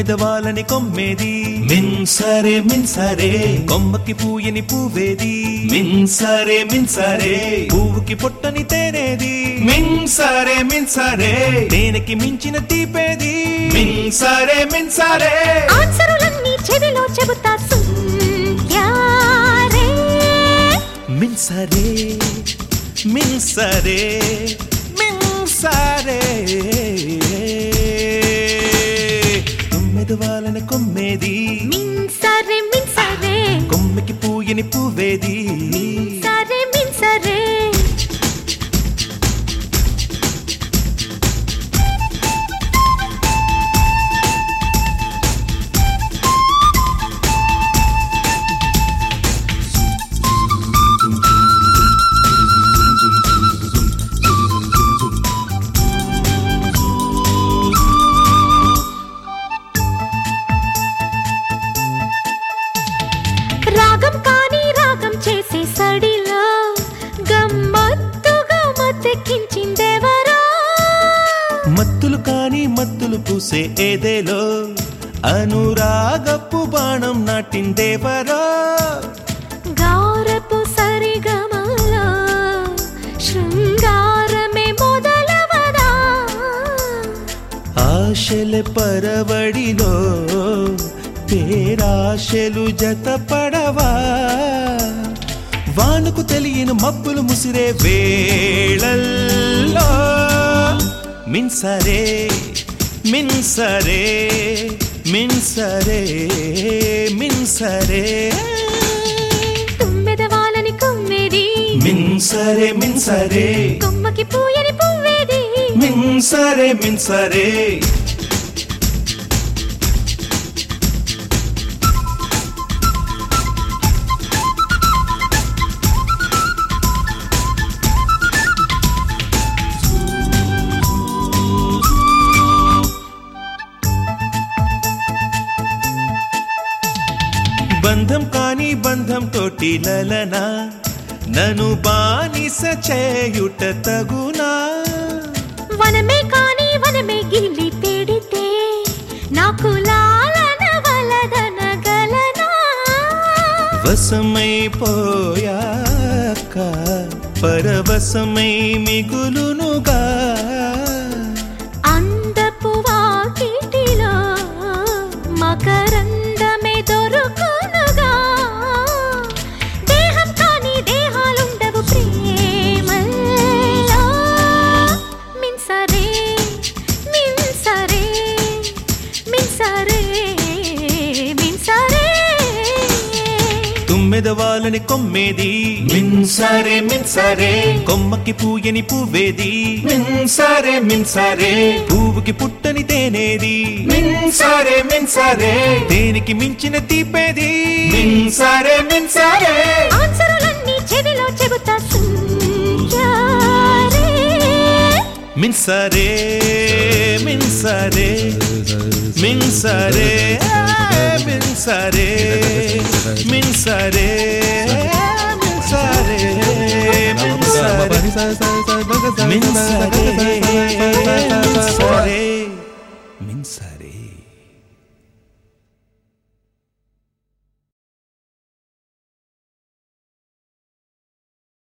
తుమ్మెదవాలని కొమ్మేది మిన్సరే మిన్సరే కొమ్మకి పూయని పువ్వేది మిన్సరే మిన్సరే పువ్వుకి పొట్టని తేనేది మిన్సరే మిన్సరే తేనెకి మించిన తీపేది మిన్సరే మిన్సరే ఆన్సరులన్నీ చెవిలో చెబుతా సుంద్యారే మిన్సరే మిన్సరే మిన్సరే తుమ్మెదవాలని కొమ్మేది మిన్సరే మిన్సరే కొమ్మకి పూయని పువ్వేది సరే మిన్సరే రాగం కాని రాగం చేసే సడిలో గమ్మత్తుగా మత్తెక్కించిందెవరో మత్తులు కాని మత్తులు పూసే ఏదేలో అనురాగపు బాణం నాటిందేవరా గారపు సరిగమలో శృంగారమే మొదలవదా ఆశల పరవడిలో పేరాశలు జతపడవా వానుకు తెలియని మబ్బులు ముసిరే వేళల్లో మిన్సరే మిన్సరే మిన్సరే మిన్సరే తుమ్మెదవాలని కొమ్మేది మిన్సరే మిన్సరే కొమ్మకి పూయని పువ్వేది మిన్సరే మిన్సరే బంధం కాని బంధం తోటి లలన నన్ను బానిస చేయుట తగునా వనమే కాని వనమే గిల్లి పెడితే నాకు లాలన వలదనగలనా వశమైపోయాక పరవశమై మిగులునుగా అందపు వాకిటిలో మకరందమే దొరుకునుగా దేహం కాని దేహాలుండవు ప్రేమలో మిన్సరే మిన్సరే మిన్సరే మిన్సరే తుమ్మెదవాలని కొమ్మేది మిన్సరే మిన్సరే కొమ్మకి పూయని పువ్వేది మిన్సరే మిన్సరే పువ్వుకి పుట్టని తేనేది మిన్సరే మిన్సరే దేనికి మించిన తీపేది మిన్సరే మిన్సరే ఆన్సరులన్నీ చెవిలో చెబుతా సుందరే మిన్సరే మిన్సరే మిన్సరే మిన్సరే మిన్సరే మిన్సరే మిన్సరే మిన్సరే